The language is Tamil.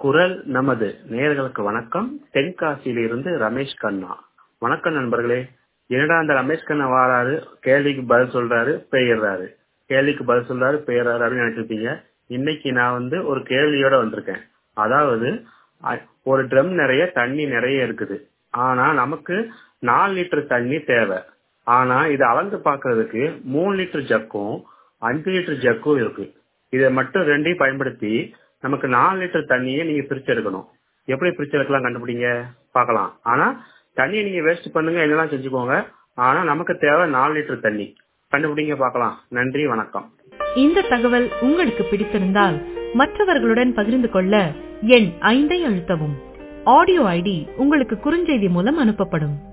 குரல் நமது நேயர்களுக்கு வணக்கம் தென்காசியிலிருந்து ரமேஷ் கண்ணா வணக்கம் நண்பர்களே என்னடா அந்த ரமேஷ் கண்ணா வாராரு கேள்விக்கு பதில் சொல்றாரு பெயர்றாரு கேள்விக்கு பதில் சொல்றாரு பெயர்றாரு அப்படின்னு நினைச்சிருப்பீங்க இன்னைக்கு நான் வந்து ஒரு கேள்வியோட வந்திருக்கேன் அதாவது அ- ஒரு ட்ரம் நிறைய தண்ணி நிறைய இருக்குது ஆனா நமக்கு நாலு லிட்டர் தண்ணி தேவை ஆனா இதை அளந்து பாக்குறதுக்கு மூணு லிட்டர் ஜக்கும் அஞ்சு லிட்டர் ஜக்கும் இருக்கு இதை மட்டும் ரெண்டையும் பயன்படுத்தி நமக்கு நாலு லிட்டர் தண்ணியை நீங்க பிரிச்சு எடுக்கணும் எப்படி பிரிச்சு எடுக்கலாம் கண்டுபிடிங்க பார்க்கலாம் ஆனா தண்ணியை நீங்க வேஸ்ட் பண்ணுங்க என்னெல்லாம் செஞ்சுக்கோங்க ஆனா நமக்கு தேவை நாலு லிட்டர் தண்ணி கண்டுபிடிங்க பார்க்கலாம் நன்றி வணக்கம் இந்த தகவல் உங்களுக்கு பிடித்திருந்தால் மற்றவர்களுடன் பகிர்ந்து கொள்ள எண் ஐந்தை அழுத்தவும் ஆடியோ ஐடி உங்களுக்கு குறுஞ்செய்தி மூலம் அனுப்பப்படும்